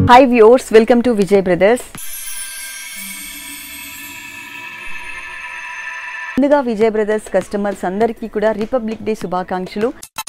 hi viewers welcome to Vijay brothers ముందుగా Vijay brothers customers అందరికీ కూడా రిపబ్లిక్ డే శుభాకాంక్షలు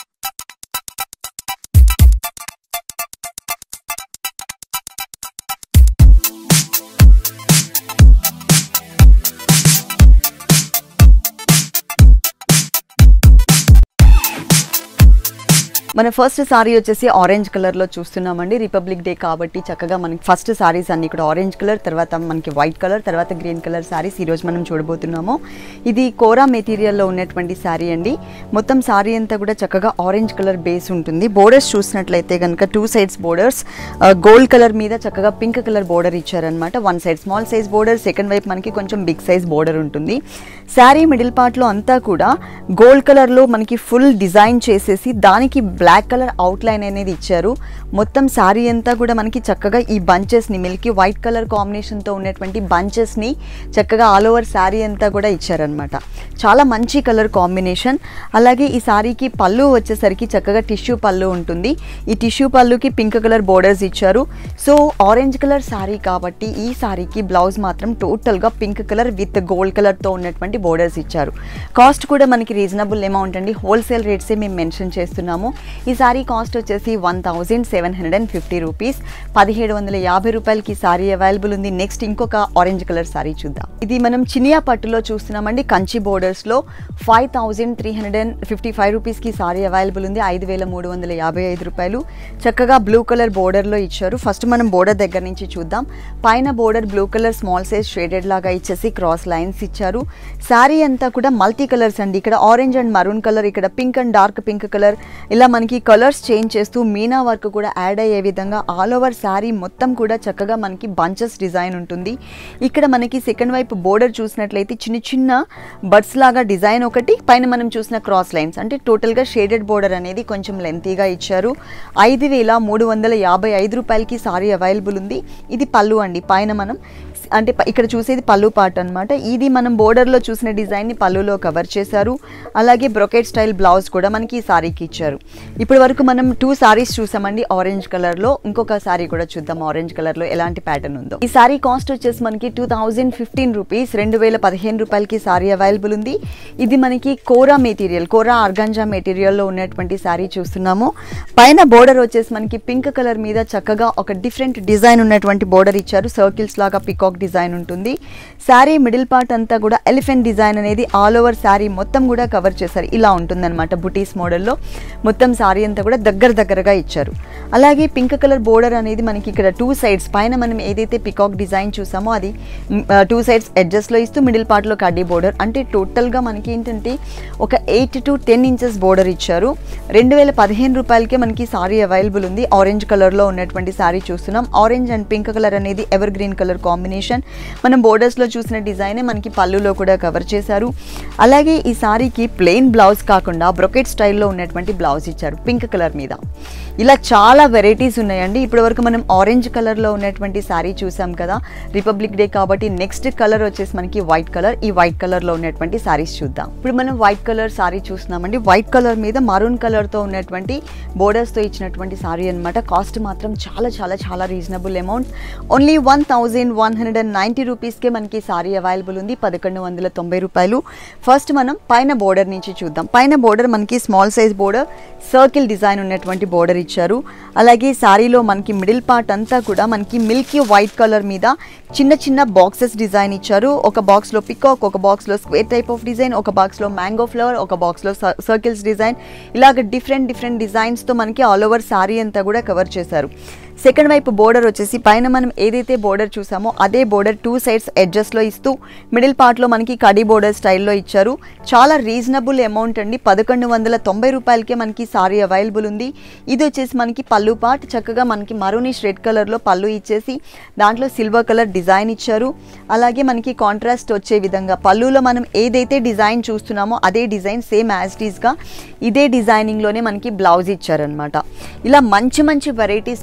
మన ఫస్ట్ సారీ వచ్చేసి ఆరెంజ్ కలర్లో చూస్తున్నామండి రిపబ్లిక్ డే కాబట్టి చక్కగా మనకి ఫస్ట్ సారీస్ అన్ని ఇక్కడ ఆరెంజ్ కలర్ తర్వాత మనకి వైట్ కలర్ తర్వాత గ్రీన్ కలర్ సారీస్ ఈరోజు మనం చూడబోతున్నాము ఇది కోరా మెటీరియల్లో ఉన్నటువంటి శారీ అండి మొత్తం సారీ అంతా కూడా చక్కగా ఆరెంజ్ కలర్ బేస్ ఉంటుంది బోర్డర్స్ చూసినట్లయితే కనుక two sides borders gold colour మీద చక్కగా పింక్ కలర్ బోర్డర్ ఇచ్చారనమాట one side small size border second వైపు మనకి కొంచెం బిగ్ సైజ్ బోర్డర్ ఉంటుంది శారీ మిడిల్ పార్ట్లో అంతా కూడా గోల్డ్ కలర్లో మనకి ఫుల్ డిజైన్ చేసేసి దానికి బ్లాక్ కలర్ అవుట్లైన్ అనేది ఇచ్చారు మొత్తం శారీ అంతా కూడా మనకి చక్కగా ఈ బంచెస్ని మిల్కీ వైట్ కలర్ కాంబినేషన్తో ఉన్నటువంటి బంచెస్ని చక్కగా ఆల్ ఓవర్ శారీ అంతా కూడా ఇచ్చారనమాట చాలా మంచి కలర్ కాంబినేషన్ అలాగే ఈ శారీకి పళ్ళు వచ్చేసరికి చక్కగా టిష్యూ పళ్ళు ఉంటుంది ఈ టిష్యూ పళ్ళుకి పింక్ కలర్ బోర్డర్స్ ఇచ్చారు సో ఆరెంజ్ కలర్ శారీ కాబట్టి ఈ శారీకి బ్లౌజ్ మాత్రం టోటల్గా పింక్ కలర్ విత్ గోల్డ్ కలర్తో ఉన్నటువంటి బోర్డర్స్ ఇచ్చారు కాస్ట్ కూడా మనకి రీజనబుల్ అమౌంట్ అండి హోల్సేల్ రేట్సే మేము మెన్షన్ చేస్తున్నాము ఈ సారీ కాస్ట్ వచ్చేసి one thousand seven hundred and fifty rupees పదిహేడు వందల యాభై రూపాయలకి ఈ సారీ అవైలబుల్ ఉంది నెక్స్ట్ ఇంకొక ఆరెంజ్ కలర్ సారీ చూద్దాం ఇది మనం చినియా పట్టులో చూస్తున్నామండి కంచి బోర్డర్స్లో five thousand three hundred and fifty five రూపీస్కి సారీ అవైలబుల్ ఉంది ఐదు వేల మూడు వందల యాభై ఐదు రూపాయలు చక్కగా బ్లూ కలర్ బోర్డర్లో ఇచ్చారు ఫస్ట్ మనం బోర్డర్ దగ్గర నుంచి చూద్దాం పైన border blue colour small size shaded లాగా ఇచ్చేసి క్రాస్ లైన్స్ ఇచ్చారు శారీ అంతా కూడా మల్టీ కలర్స్ అండి ఇక్కడ ఆరెంజ్ అండ్ మరూన్ కలర్ ఇక్కడ pink and dark pink colour ఇలా మనకి కలర్స్ చేంజ్ చేస్తూ మీనా వర్క్ కూడా యాడ్ అయ్యే విధంగా ఆల్ ఓవర్ శారీ మొత్తం కూడా చక్కగా మనకి బంచెస్ డిజైన్ ఉంటుంది ఇక్కడ మనకి సెకండ్ వైపు బోర్డర్ చూసినట్లయితే చిన్న చిన్న బడ్స్ లాగా డిజైన్ ఒకటి పైన మనం చూసిన క్రాస్ లైన్స్ అంటే టోటల్గా షేడెడ్ బోర్డర్ అనేది కొంచెం లెంతీగా ఇచ్చారు ఐదు వేల మూడు వందల యాభై ఐదు రూపాయలకి సారీ అవైలబుల్ ఉంది ఇది పళ్ళు అండి పైన మనం అంటే ప- ఇక్కడ చూసేది పళ్ళు పార్ట్ అనమాట ఇది మనం బోర్డర్లో చూసిన డిజైన్ని పళ్ళులో కవర్ చేశారు అలాగే బ్రొకెట్ స్టైల్ బ్లౌజ్ కూడా మనకి ఈ సారీకి ఇచ్చారు ఇప్పటి వరకు మనం టూ సారీస్ చూసామండి ఆరెంజ్ కలర్లో ఇంకొక సారీ కూడా చూద్దాం ఆరెంజ్ కలర్లో ఎలాంటి ప్యాటర్న్ ఉందో ఈ సారీ కాస్ట్ వచ్చేసి మనకి టూ థౌజండ్ ఫిఫ్టీన్ రూపీస్ రెండు వేల పదిహేను రూపాయలకి సారీ అవైలబుల్ ఉంది ఇది మనకి కోరా మెటీరియల్ కోరా ఆర్గాంజా మెటీరియల్లో ఉన్నటువంటి సారీ చూస్తున్నాము పైన బోర్డర్ వచ్చేసి మనకి పింక్ కలర్ మీద చక్కగా ఒక డిఫరెంట్ డిజైన్ ఉన్నటువంటి బోర్డర్ ఇచ్చారు సర్కిల్స్ లాగా పికాక్ డిజైన్ ఉంటుంది శారీ మిడిల్ పార్ట్ అంతా కూడా ఎలిఫెంట్ డిజైన్ అనేది ఆల్ ఓవర్ శారీ మొత్తం కూడా కవర్ చేశారు ఇలా ఉంటుందన్నమాట బుటీస్ మోడల్లో మొత్తం శారీ అంతా కూడా దగ్గర దగ్గరగా ఇచ్చారు అలాగే పింక్ కలర్ బోర్డర్ అనేది మనకి ఇక్కడ టూ సైడ్స్ పైన మనం ఏదైతే పికాక్ డిజైన్ చూసామో అది టూ సైడ్స్ ఎడ్జస్ట్లో ఇస్తూ మిడిల్ పార్ట్లో కడ్డీ బోర్డర్ అంటే టోటల్గా మనకి ఏంటంటే ఒక eight to ten inches border ఇచ్చారు రెండు వేల పదిహేను రూపాయలకే మనకి సారీ అవైలబుల్ ఉంది ఆరెంజ్ కలర్లో ఉన్నటువంటి సారీ చూస్తున్నాం ఆరెంజ్ అండ్ పింక్ కలర్ అనేది ఎవర్ గ్రీన్ కలర్ కాంబినేషన్ మనం బోర్డర్స్లో చూసిన డిజైనే మనకి పళ్ళులో కూడా కవర్ చేశారు అలాగే ఈ సారీకి ప్లెయిన్ బ్లౌజ్ కాకుండా బ్రొకెట్ స్టైల్లో ఉన్నటువంటి బ్లౌజ్ ఇచ్చారు పింక్ కలర్ మీద ఇలా చాలా వెరైటీస్ ఉన్నాయండి ఇప్పటివరకు మనం ఆరెంజ్ కలర్లో ఉన్నటువంటి శారీ చూసాం కదా రిపబ్లిక్ డే కాబట్టి నెక్స్ట్ కలర్ వచ్చేసి మనకి వైట్ కలర్ ఈ వైట్ కలర్లో ఉన్నటువంటి శారీస్ చూద్దాం ఇప్పుడు మనం వైట్ కలర్ శారీ చూస్తున్నామండి వైట్ కలర్ మీద మరూన్ కలర్తో ఉన్నటువంటి బోర్డర్స్తో ఇచ్చినటువంటి శారీ అన్నమాట కాస్ట్ మాత్రం చాలా చాలా చాలా reasonable amount only one thousand one hundred and ninety రూపీస్కే మనకి సారీ అవైలబుల్ ఉంది పదకొండు వందల తొంభై రూపాయలు ఫస్ట్ మనం పైన బోర్డర్ నుంచి చూద్దాం పైన బోర్డర్ మనకి small size border circle design ఉన్నటువంటి బోర్డర్ ఇచ్చారు అలాగే శారీలో మనకి మిడిల్ పార్ట్ అంతా కూడా మనకి మిల్కీ వైట్ కలర్ మీద చిన్న చిన్న బాక్సెస్ డిజైన్ ఇచ్చారు ఒక బాక్స్లో పికాక్ ఒక బాక్స్లో స్క్వేర్ టైప్ ఆఫ్ డిజైన్ ఒక బాక్స్లో మ్యాంగో ఫ్లవర్ ఒక బాక్స్లో సర్కిల్స్ డిజైన్ ఇలాగ డిఫరెంట్ డిఫరెంట్ డిజైన్స్తో మనకి ఆల్ ఓవర్ శారీ అంతా కూడా కవర్ చేశారు సెకండ్ వైపు బోర్డర్ వచ్చేసి పైన మనం ఏదైతే బోర్డర్ చూసామో అదే బోర్డర్ టూ సైడ్స్ ఎడ్జస్ట్లో ఇస్తూ మిడిల్ పార్ట్లో మనకి కడీ బోర్డర్ స్టైల్లో ఇచ్చారు చాలా రీజనబుల్ అమౌంట్ అండి పదకొండు వందల తొంభై రూపాయలకే మనకి సారీ అవైలబుల్ ఉంది ఇది వచ్చేసి మనకి పళ్ళు పార్ట్ చక్కగా మనకి మరూనిష్ రెడ్ కలర్లో పళ్ళు ఇచ్చేసి దాంట్లో సిల్వర్ కలర్ డిజైన్ ఇచ్చారు అలాగే మనకి కాంట్రాస్ట్ వచ్చే విధంగా పళ్ళులో మనం ఏదైతే డిజైన్ చూస్తున్నామో అదే డిజైన్ సేమ్ యాజ్ టీస్గా ఇదే డిజైనింగ్లోనే మనకి బ్లౌజ్ ఇచ్చారనమాట ఇలా మంచి మంచి వెరైటీస్ పెళ్లి పట్టు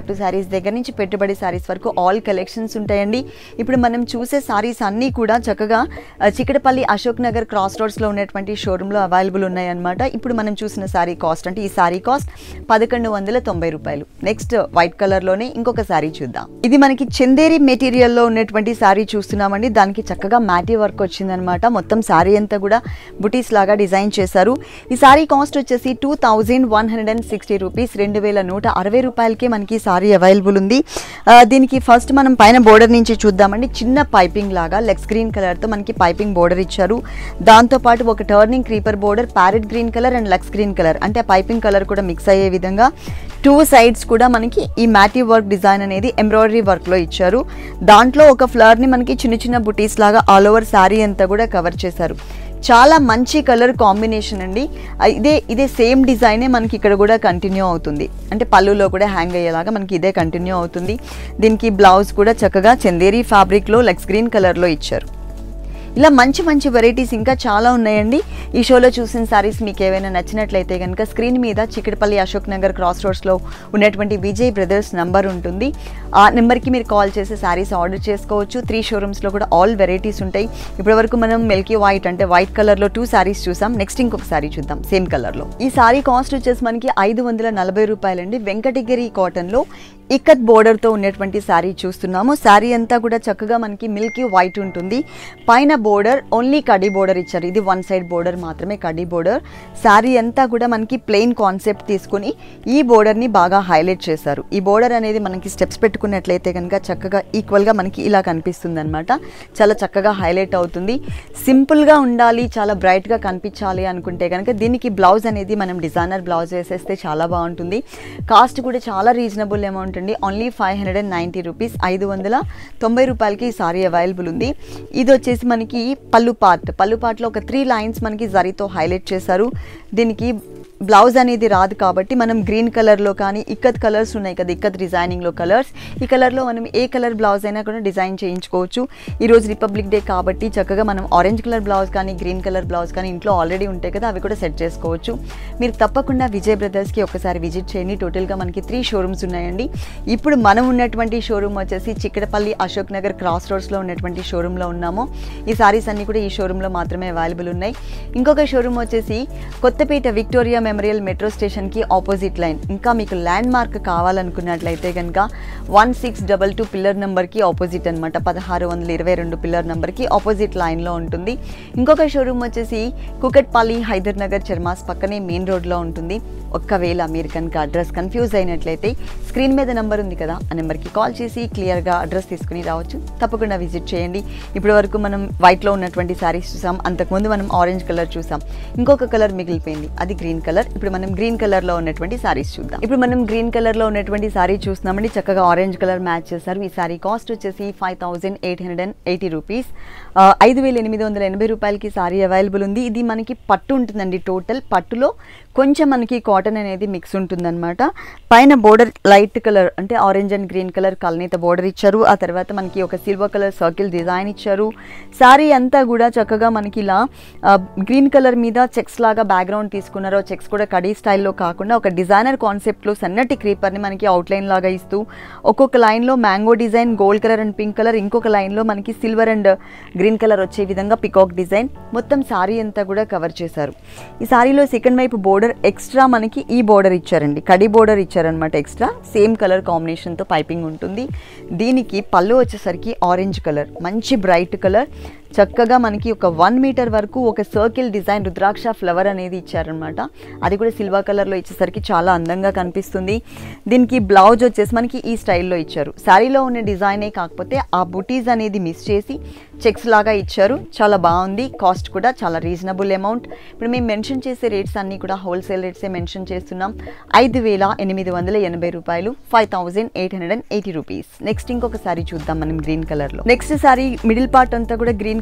పట్టు శారీస్ దగ్గర నుంచి పెట్టుబడి శారీస్ వరకు ఆల్ కలెక్షన్స్ ఉంటాయండి ఇప్పుడు మనం చూసే శారీస్ అన్నీ కూడా చక్కగా ఆ, చిక్కడపల్లి అశోక్ నగర్ క్రాస్ రోడ్స్లో ఉన్నటువంటి షోరూంలో అవైలబుల్ ఉన్నాయన్నమాట ఇప్పుడు మనం చూసిన శారీ కాస్ట్ అంటే ఈ శారీ కాస్ట్ పదకొండు వందల తొంభై రూపాయలు నెక్స్ట్ వైట్ కలర్లోనే ఇంకొక శారీ చూద్దాం ఇది మనకి చందేరి మెటీరియల్లో ఉన్నటువంటి శారీ చూస్తున్నామండి దానికి చక్కగా మ్యాటీ వర్క్ వచ్చిందనమాట మొత్తం శారీ అంతా కూడా బుటీస్ లాగా డిజైన్ చేశారు ఈ శారీ కాస్ట్ వచ్చేసి two thousand one hundred and sixty rupees రెండు వేల నూట అరవై రూపాయలకే మనకి శారీ అవైలబుల్ ఉంది ఆ, దీనికి ఫస్ట్ మనం పైన బోర్డర్ నుంచి చూద్దామండి చిన్న పైపింగ్ లాగా లెగ్స్ గ్రీన్ కలర్తో మనకి పైపింగ్ బోర్డర్ ఇచ్చారు దాంతోపాటు ఒక turning creeper border parrot green colour and legs green colour అంటే పైపింగ్ కలర్ కూడా మిక్స్ అయ్యే విధంగా టూ సైడ్స్ కూడా మనకి ఈ మ్యాటీ వర్క్ డిజైన్ అనేది ఎంబ్రాయిడరీ వర్క్లో ఇచ్చారు దాంట్లో ఒక ఫ్లవర్ని మనకి చిన్న చిన్న బుటీస్ లాగా ఆల్ ఓవర్ శారీ అంతా కూడా కవర్ చేశారు చాలా మంచి కలర్ కాంబినేషన్ అండి ఆ, ఇదే ఇదే సేమ్ డిజైనే మనకి ఇక్కడ కూడా కంటిన్యూ అవుతుంది అంటే పళ్ళులో కూడా హ్యాంగ్ అయ్యేలాగా మనకి ఇదే కంటిన్యూ అవుతుంది దీనికి బ్లౌజ్ కూడా చక్కగా చందేరి ఫ్యాబ్రిక్లో లెక్స్ గ్రీన్ కలర్లో ఇచ్చారు ఇలా మంచి మంచి వెరైటీస్ ఇంకా చాలా ఉన్నాయండి ఈ షోలో చూసిన సారీస్ మీకు ఏవైనా నచ్చినట్లయితే కనుక స్క్రీన్ మీద చిక్కడపల్లి అశోక్ నగర్ క్రాస్ రోడ్స్లో ఉన్నటువంటి విజయ్ బ్రదర్స్ నంబర్ ఉంటుంది ఆ నెంబర్కి మీరు కాల్ చేసి సారీస్ ఆర్డర్ చేసుకోవచ్చు త్రీ షోరూమ్స్లో కూడా ఆల్ వెరైటీస్ ఉంటాయి ఇప్పటివరకు మనం మిల్కీ వైట్ అంటే వైట్ కలర్లో టూ సారీస్ చూసాం నెక్స్ట్ ఇంకొక సారీ చూద్దాం సేమ్ కలర్లో ఈ సారీ కాస్ట్ వచ్చేసి మనకి ఐదు వందల నలభై రూపాయలండి వెంకటగిరి కాటన్లో ఇక్కత్ బోర్డర్తో ఉన్నటువంటి శారీ చూస్తున్నాము శారీ అంతా కూడా చక్కగా మనకి మిల్కీ వైట్ ఉంటుంది పైన బోర్డర్ ఓన్లీ కడీ బోర్డర్ ఇచ్చారు ఇది వన్ సైడ్ బోర్డర్ మాత్రమే కడీ బోర్డర్ శారీ అంతా కూడా మనకి ప్లెయిన్ కాన్సెప్ట్ తీసుకుని ఈ బోర్డర్ని బాగా హైలైట్ చేశారు ఈ బోర్డర్ అనేది మనకి స్టెప్స్ పెట్టుకున్నట్లయితే కనుక చక్కగా ఈక్వల్గా మనకి ఇలా కనిపిస్తుంది అనమాట చాలా చక్కగా హైలైట్ అవుతుంది సింపుల్గా ఉండాలి చాలా బ్రైట్గా కనిపించాలి అనుకుంటే కనుక దీనికి బ్లౌజ్ అనేది మనం డిజైనర్ బ్లౌజ్ వేసేస్తే చాలా బాగుంటుంది కాస్ట్ కూడా చాలా రీజనబుల్ అమౌంట్ అండి only five hundred and ninety rupees ఐదు వందల తొంభై రూపాయలకి ఈ సారీ అవైలబుల్ ఉంది ఇది వచ్చేసి మనకి పళ్ళు పార్ట్ పళ్ళు పార్ట్లో ఒక త్రీ లైన్స్ మనకి జరీతో హైలైట్ చేశారు దీనికి బ్లౌజ్ అనేది రాదు కాబట్టి మనం గ్రీన్ కలర్లో కానీ ఇక్కత్ కలర్స్ ఉన్నాయి కదా ఇక్కత్ డిజైనింగ్లో కలర్స్ ఈ కలర్లో మనం ఏ కలర్ బ్లౌజ్ అయినా కూడా డిజైన్ చేయించుకోవచ్చు ఈరోజు రిపబ్లిక్ డే కాబట్టి చక్కగా మనం ఆరెంజ్ కలర్ బ్లౌజ్ కానీ గ్రీన్ కలర్ బ్లౌజ్ కానీ ఇంట్లో ఆల్రెడీ ఉంటాయి కదా అవి కూడా సెట్ చేసుకోవచ్చు మీరు తప్పకుండా విజయ్ బ్రదర్స్కి ఒకసారి విజిట్ చేయండి టోటల్గా మనకి త్రీ షోరూమ్స్ ఉన్నాయండి ఇప్పుడు మనం ఉన్నటువంటి షోరూమ్ వచ్చేసి చిక్కడపల్లి అశోక్ నగర్ క్రాస్ రోడ్స్లో ఉన్నటువంటి షోరూంలో ఉన్నాము ఈ సారీస్ అన్ని కూడా ఈ షోరూంలో మాత్రమే అవైలబుల్ ఉన్నాయి ఇంకొక షోరూమ్ వచ్చేసి కొత్తపేట విక్టోరియా మెమోరియల్ మెట్రో స్టేషన్కి ఆపోజిట్ లైన్ ఇంకా మీకు ల్యాండ్ మార్క్ కావాలనుకున్నట్లయితే కనుక one six double two pillar నెంబర్కి ఆపోజిట్ అనమాట పదహారు వందల ఇరవై రెండు పిల్లర్ నెంబర్కి ఆపోజిట్ లైన్లో ఉంటుంది ఇంకొక షోరూమ్ వచ్చేసి కుకట్పల్లి హైదర్ నగర్ చర్మాస్ పక్కనే మెయిన్ రోడ్లో ఉంటుంది ఒక్కవేళ మీరు కనుక అడ్రస్ కన్ఫ్యూజ్ అయినట్లయితే స్క్రీన్ మీద నెంబర్ ఉంది కదా ఆ నెంబర్కి కాల్ చేసి క్లియర్గా అడ్రస్ తీసుకుని రావచ్చు తప్పకుండా విజిట్ చేయండి ఇప్పటి వరకు మనం వైట్లో ఉన్నటువంటి శారీస్ చూసాం అంతకుముందు మనం ఆరెంజ్ కలర్ చూసాం ఇంకొక కలర్ మిగిలిపోయింది అది గ్రీన్ కలర్ ఇప్పుడు మనం గ్రీన్ కలర్లో ఉన్నటువంటి శారీస్ చూద్దాం ఇప్పుడు మనం గ్రీన్ కలర్లో ఉన్నటువంటి శారీ చూస్తున్నామండి చక్కగా ఆరెంజ్ కలర్ మ్యాచ్ చేశారు ఈ శారీ కాస్ట్ వచ్చేసి five thousand eight hundred and eighty rupees ఐదు వేల ఎనిమిది వందల ఎనభై రూపాయలకి శారీ అవైలబుల్ ఉంది ఇది మనకి పట్టు ఉంటుందండి టోటల్ పట్టులో కొంచెం మనకి కాటన్ అనేది మిక్స్ ఉంటుందన్నమాట పైన బోర్డర్ లైట్ కలర్ అంటే ఆరెంజ్ అండ్ గ్రీన్ కలర్ కలనీత బోర్డర్ ఇచ్చారు ఆ తర్వాత మనకి ఒక సిల్వర్ కలర్ సర్కిల్ డిజైన్ ఇచ్చారు శారీ అంతా కూడా చక్కగా మనకి ఇలా గ్రీన్ కలర్ మీద చెక్స్ లాగా బ్యాక్గ్రౌండ్ తీసుకున్నారు చెక్స్ కూడా కడీ స్టైల్లో కాకుండా ఒక డిజైనర్ కాన్సెప్ట్లో సన్నటి క్రీపర్ని మనకి అవుట్లైన్ లాగా ఇస్తూ ఒక్కొక్క లైన్లో mango design gold colour and pink colour ఇంకొక లైన్లో మనకి సిల్వర్ అండ్ గ్రీన్ కలర్ వచ్చే విధంగా పికాక్ డిజైన్ మొత్తం శారీ అంతా కూడా కవర్ చేశారు ఈ శారీలో సెకండ్ వైపు బోర్డర్ ఎక్స్ట్రా మనకి ఈ బోర్డర్ ఇచ్చారండి కడి బోర్డర్ ఇచ్చారనమాట ఎక్స్ట్రా సేమ్ కలర్ కాంబినేషన్తో పైపింగ్ ఉంటుంది దీనికి పళ్ళు వచ్చేసరికి ఆరెంజ్ కలర్ మంచి బ్రైట్ కలర్ చక్కగా మనకి ఒక వన్ మీటర్ వరకు ఒక సర్కిల్ డిజైన్ రుద్రాక్ష ఫ్లవర్ అనేది ఇచ్చారనమాట అది కూడా సిల్వర్ కలర్లో ఇచ్చేసరికి చాలా అందంగా కనిపిస్తుంది దీనికి బ్లౌజ్ వచ్చేసి మనకి ఈ స్టైల్లో ఇచ్చారు శారీలో ఉన్న డిజైనే కాకపోతే ఆ బుటీస్ అనేది మిస్ చేసి చెక్స్ లాగా ఇచ్చారు చాలా బాగుంది కాస్ట్ కూడా చాలా రీజనబుల్ అమౌంట్ ఇప్పుడు మేము మెన్షన్ చేసే రేట్స్ అన్నీ కూడా హోల్సేల్ రేట్సే మెన్షన్ చేస్తున్నాం ఐదు వేల ఎనిమిది వందల ఎనభై రూపాయలు five thousand eight hundred and eighty rupees next ఇంకొక సారీ చూద్దాం మనం గ్రీన్ కలర్లో నెక్స్ట్ సారీ మిడిల్ పార్ట్ అంతా కూడా గ్రీన్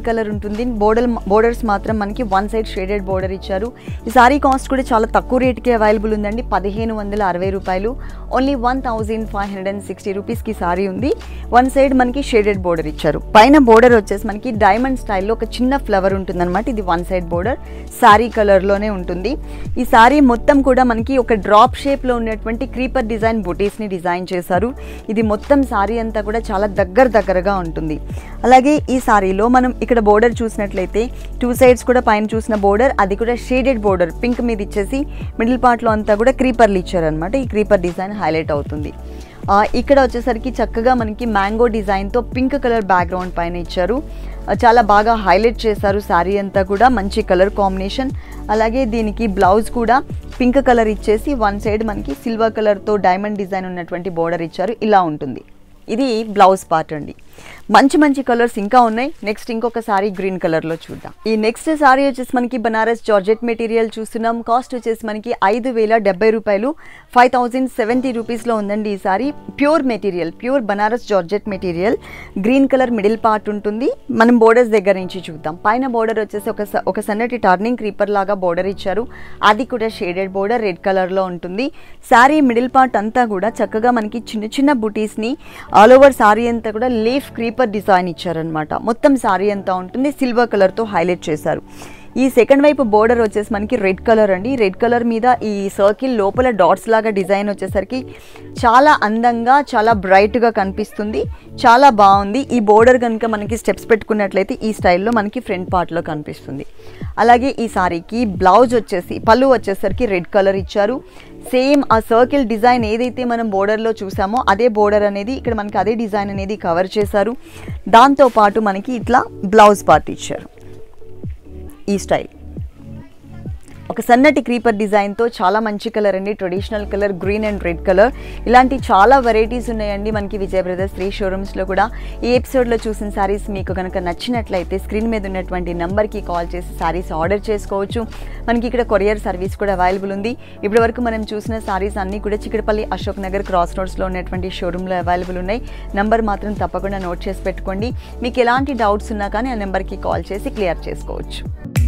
కలర్ ఉంటుంది బోర్డర్ బోర్డర్స్ మాత్రం మనకి వన్ సైడ్ షేడెడ్ బోర్డర్ ఇచ్చారు ఈ సారీ కాస్ట్ కూడా చాలా తక్కువ రేట్కి అవైలబుల్ ఉందండి పదిహేను వందల అరవై రూపాయలు only one thousand five hundred and sixty రూపీస్కి సారీ ఉంది వన్ సైడ్ మనకి షేడెడ్ బోర్డర్ ఇచ్చారు పైన బోర్డర్ వచ్చేసి మనకి డైమండ్ స్టైల్లో ఒక చిన్న ఫ్లవర్ ఉంటుందన్నమాట ఇది వన్ సైడ్ బోర్డర్ శారీ కలర్లోనే ఉంటుంది ఈ సారీ మొత్తం కూడా మనకి ఒక డ్రాప్ షేప్లో ఉన్నటువంటి క్రీపర్ డిజైన్ బుటీస్ని డిజైన్ చేశారు ఇది మొత్తం సారీ అంతా కూడా చాలా దగ్గర దగ్గరగా ఉంటుంది అలాగే ఈ సారీలో మనం ఇక్కడ బోర్డర్ చూసినట్లయితే టూ సైడ్స్ కూడా పైన చూసిన బోర్డర్ అది కూడా షేడెడ్ బోర్డర్ పింక్ మీద ఇచ్చేసి మిడిల్ పార్ట్లో అంతా కూడా క్రీపర్లు ఇచ్చారనమాట ఈ క్రీపర్ డిజైన్ హైలైట్ అవుతుంది ఆ, ఇక్కడ వచ్చేసరికి చక్కగా మనకి మ్యాంగో డిజైన్తో పింక్ కలర్ బ్యాక్గ్రౌండ్ పైన ఇచ్చారు ఆ, చాలా బాగా హైలైట్ చేశారు శారీ అంతా కూడా మంచి కలర్ కాంబినేషన్ అలాగే దీనికి బ్లౌజ్ కూడా పింక్ కలర్ ఇచ్చేసి వన్ సైడ్ మనకి సిల్వర్ కలర్తో డైమండ్ డిజైన్ ఉన్నటువంటి బోర్డర్ ఇచ్చారు ఇలా ఉంటుంది ఇది బ్లౌజ్ పార్ట్ అండి మంచి మంచి కలర్స్ ఇంకా ఉన్నాయి నెక్స్ట్ ఇంకొక సారీ గ్రీన్ కలర్లో చూద్దాం ఈ నెక్స్ట్ సారీ వచ్చేసి మనకి బనారస్ జార్జెట్ మెటీరియల్ చూస్తున్నాం కాస్ట్ వచ్చేసి మనకి ఐదు వేల డెబ్బై రూపాయలు ఫైవ్ థౌజండ్ సెవెంటీ రూపీస్లో ఉందండి ఈ sari pure material pure Banaras georgette material green colour middle part ఉంటుంది మనం బోర్డర్స్ దగ్గర నుంచి చూద్దాం పైన బోర్డర్ వచ్చేసి ఒక స- ఒక సన్నటి టర్నింగ్ క్రీపర్ లాగా బోర్డర్ ఇచ్చారు అది కూడా షేడెడ్ బోర్డర్ రెడ్ కలర్లో ఉంటుంది శారీ మిడిల్ పార్ట్ అంతా కూడా చక్కగా మనకి చిన్న చిన్న బుటీస్ని ఆల్ ఓవర్ సారీ అంతా కూడా లీఫ్ క్రీపర్ డిజైన్ ఇచ్చారనమాట మొత్తం సారీ అంతా ఉంటుంది సిల్వర్ కలర్తో హైలైట్ చేశారు ఈ సెకండ్ వైపు బోర్డర్ వచ్చేసి మనకి రెడ్ కలర్ అండి రెడ్ కలర్ మీద ఈ సర్కిల్ లోపల డాట్స్ లాగా డిజైన్ వచ్చేసరికి చాలా అందంగా చాలా బ్రైట్గా కనిపిస్తుంది చాలా బాగుంది ఈ బోర్డర్ కనుక మనకి స్టెప్స్ పెట్టుకున్నట్లయితే ఈ స్టైల్లో మనకి ఫ్రంట్ పార్ట్లో కనిపిస్తుంది అలాగే ఈ సారీకి బ్లౌజ్ వచ్చేసి పళ్ళు వచ్చేసరికి రెడ్ కలర్ ఇచ్చారు సేమ్ ఆ సర్కిల్ డిజైన్ ఏదైతే మనం బోర్డర్లో చూసామో అదే బోర్డర్ అనేది ఇక్కడ మనకి అదే డిజైన్ అనేది కవర్ చేశారు దాంతో పాటు మనకి ఇట్లా బ్లౌజ్ పార్ట్ ఇచ్చారు ఈ స్టైల్ ఒక సన్నటి క్రీపర్ డిజైన్తో చాలా మంచి కలర్ అండి traditional colour green and red colour ఇలాంటి చాలా వెరైటీస్ ఉన్నాయండి మనకి విజయ బ్రదర్స్ త్రీ షోరూమ్స్లో కూడా ఈ ఎపిసోడ్లో చూసిన శారీస్ మీకు కనుక నచ్చినట్లయితే స్క్రీన్ మీద ఉన్నటువంటి నెంబర్కి కాల్ చేసి శారీస్ ఆర్డర్ చేసుకోవచ్చు మనకి ఇక్కడ కొరియర్ సర్వీస్ కూడా అవైలబుల్ ఉంది ఇప్పటి వరకు మనం చూసిన శారీస్ అన్నీ కూడా చిక్కడపల్లి అశోక్ నగర్ క్రాస్ రోడ్స్లో ఉన్నటువంటి షోరూంలో అవైలబుల్ ఉన్నాయి నెంబర్ మాత్రం తప్పకుండా నోట్ చేసి పెట్టుకోండి మీకు ఎలాంటి డౌట్స్ ఉన్నా కానీ ఆ నెంబర్కి కాల్ చేసి క్లియర్ చేసుకోవచ్చు